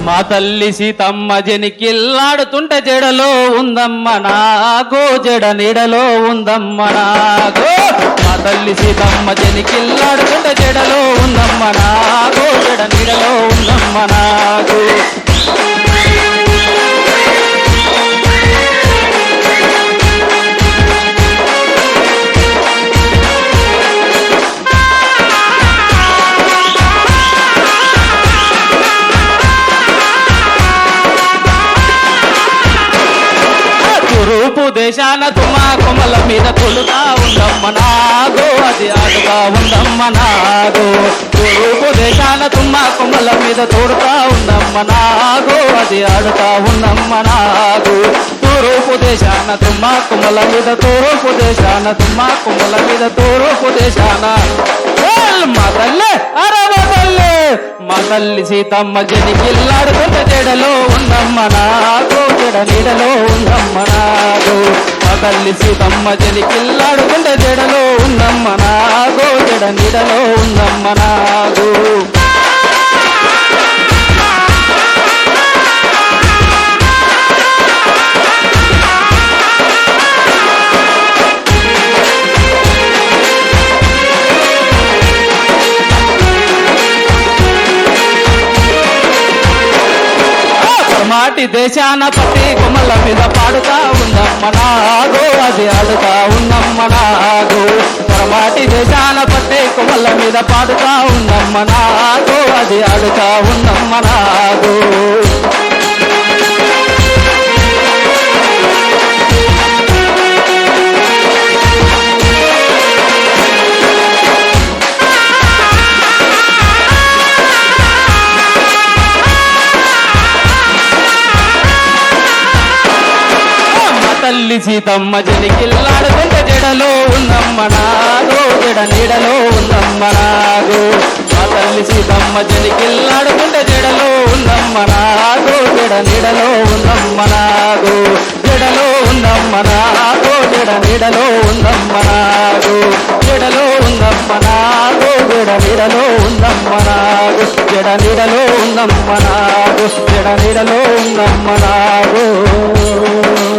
మా తల్లి సీతమ్మ జనికిల్లాడుతుంట జడలో ఉందమ్మ నాగో జడ నీడలో ఉందమ్మ నాగో మా తల్లి సీతమ్మ జనికిల్లాడుతుంట జడలో ఉందమ్మ నాగో జడ నీడలో ఉందమ్మ నాగో తూర్పు దేశాన తుమా కొమల మీద కొలుతా ఉందమ్మ నాగో అది ఆడుతా ఉందమ్మ నాగో తూర్పు దేశాన తుమ్మా కొమల మీద తోడుతా ఉందమ్మ నాగో అది ఆడుతా ఉందమ్మ నాగో తూర్పు దేశాన తుమ్మా కొమల మీద తూర్పు దేశాన తుమ్మా కొమల మీద తూర్పు దేశాన ఏల్ మా తల్లే అరవ తల్లే మా తల్లి సీతమ్మ జనికిల్లాడుతున్న జడలో ఉందమ్మ నాగో జడ నీడలో ఉందమ్మ నాగో మా తల్లి సీతమ్మ జనికిల్లాడుతున్న జడలో ఉందమ్మ నాగో జడ నీడలో ఉందమ్మ నాగో మాటి దేశాన పతి కొమ్మల మీద పాడుతా ఉందమ్మ నాగో అది ఆడుతా ఉందమ్మ నాగో పరమాటి దేశాన పట్టి కొమ్మల మీద పాడుతా ఉందమ్మ నాగో అది ఆడుతా ఉందమ్మ నాగో మా తల్లి సీతమ్మ జనికిల్లాడుతుంటే జడలో ఉందమ్మ నాగో జడ నీడలో ఉందమ్మ నాగో మా తల్లి సీతమ్మ జనికిల్లాడుతుంటే జడలో ఉందమ్మ నాగో జడ నీడలో ఉందమ్మ నాగో జడలో ఉందమ్మ నాగో జడ నీడలో ఉందమ్మ నాగో జడలో ఉందమ్మ నాగో జడ నీడలో ఉందమ్మ నాగో జడ నీడలో ఉందమ్మ నాగో జడ నీడలో ఉందమ్మ నాగో